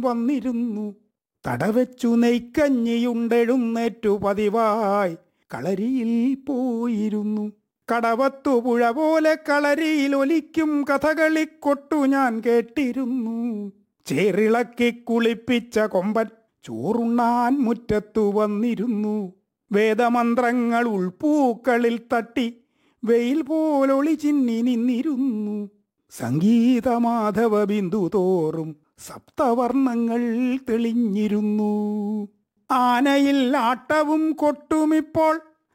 വന്നിരുന്നു തടവെച്ചു നെയ്ക്കഞ്ഞിയുണ്ടെഴുന്നേറ്റു പതിവായി കളരിയിൽ പോയിരുന്നു കടവത്തു പുഴ പോലെ കളരിയിൽ ഒലിക്കും കഥകളിക്കൊട്ടു ഞാൻ കേട്ടിരുന്നു ചേറിളക്കി കുളിപ്പിച്ച കൊമ്പൻ ചോറുണ്ണാൻ മുറ്റത്തു വന്നിരുന്നു വേദമന്ത്രങ്ങൾ ഉൾപ്പൂക്കളിൽ തട്ടി വെയിൽ പോലൊളി ചിന്നി നിന്നിരുന്നു സംഗീതമാധവ ബിന്ദു തോറും സപ്തവർണ്ണങ്ങൾ തെളിഞ്ഞിരുന്നു ആനയിൽ ആട്ടവും കൊട്ടുമിപ്പോൾ